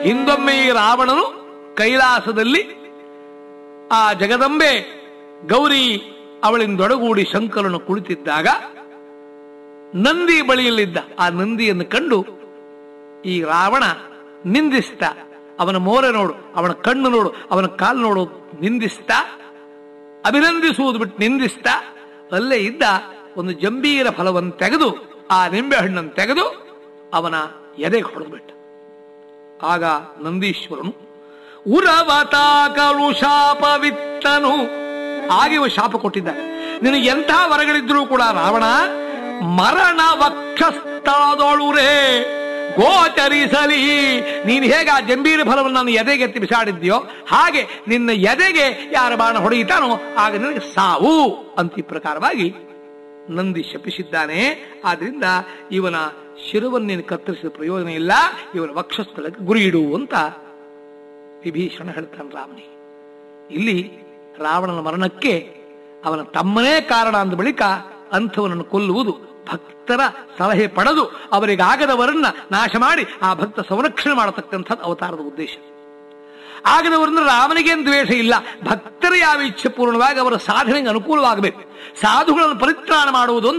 ಹಿಂದೊಮ್ಮೆ ಈ ರಾವಣನು ಕೈಲಾಸದಲ್ಲಿ ಆ ಜಗದಂಬೆ ಗೌರಿ ಅವಳಿಂದೊಡಗೂಡಿ ಶಂಕರನು ಕುಳಿತಿದ್ದಾಗ ನಂದಿ ಬಳಿಯಲ್ಲಿದ್ದ ಆ ನಂದಿಯನ್ನು ಕಂಡು ಈ ರಾವಣ ನಿಂದಿಸ್ತಾ ಅವನ ಮೋರೆ ನೋಡು ಅವನ ಕಣ್ಣು ನೋಡು ಅವನ ಕಾಲು ನೋಡು ನಿಂದಿಸ್ತಾ ಅಭಿನಂದಿಸುವುದು ಬಿಟ್ಟು ನಿಂದಿಸ್ತಾ ಅಲ್ಲೇ ಇದ್ದ ಒಂದು ಜಂಬೀರ ಫಲವನ್ನು ತೆಗೆದು ಆ ನಿಂಬೆ ಹಣ್ಣನ್ನು ತೆಗೆದು ಅವನ ಎದೆಗೆ ಹೊಡೆದ್ಬಿಟ್ಟ ಆಗ ನಂದೀಶ್ವರನು ಉರವತಾಕಳು ಶಾಪವಿತ್ತನು ಆಗಿ ಇವ ಶಾಪ ಕೊಟ್ಟಿದ್ದ ನಿನಗೆ ಎಂಥ ವರಗಳಿದ್ರೂ ಕೂಡ ರಾವಣ ಮರಣ ವಕ್ಷಸ್ಥಳದೊಳುರೇ ಗೋಚರಿಸಲಿ ನೀನು ಹೇಗೆ ಆ ಜಂಬೀರ ಫಲವನ್ನು ನಾನು ಎದೆಗೆ ಎತ್ತಿ ಬಿಸಾಡಿದ್ಯೋ ಹಾಗೆ ನಿನ್ನ ಎದೆಗೆ ಯಾರ ಬಾಣ ಹೊಡೆಯುತ್ತಾನೋ ಆಗ ನಿನಗೆ ಸಾವು ಅಂತ ಈ ಪ್ರಕಾರವಾಗಿ ನಂದಿ ಶಪಿಸಿದ್ದಾನೆ ಆದ್ರಿಂದ ಇವನ ಶಿರವನ್ನು ನೀನು ಕತ್ತರಿಸಿದ ಪ್ರಯೋಜನ ಇಲ್ಲ ಇವನ ವಕ್ಷಸ್ಥಳಕ್ಕೆ ಗುರಿ ಇಡು ಅಂತ ವಿಭೀಷಣ ಹೇಳ್ತಾನೆ ರಾಮನಿಗೆ ಇಲ್ಲಿ ರಾವಣನ ಮರಣಕ್ಕೆ ಅವನ ತಮ್ಮನೇ ಕಾರಣ ಅಂದ ಬಳಿಕ ಅಂಥವನನ್ನು ಕೊಲ್ಲುವುದು ಭಕ್ತರ ಸಲಹೆ ಪಡೆದು ಅವರಿಗಾಗದವರನ್ನ ನಾಶ ಮಾಡಿ ಆ ಭಕ್ತ ಸಂರಕ್ಷಣೆ ಮಾಡತಕ್ಕಂಥದ್ದು ಅವತಾರದ ಉದ್ದೇಶ ಆಗದವರನ್ನ ರಾಮನಿಗೇನು ದ್ವೇಷ ಇಲ್ಲ ಭಕ್ತರ ಯಾವ ಇಚ್ಛೆ ಪೂರ್ಣವಾಗಿ ಅವರ ಸಾಧನೆಗೆ ಅನುಕೂಲವಾಗಬೇಕು ಸಾಧುಗಳನ್ನು ಪರಿತ್ರಾಣ ಮಾಡುವುದು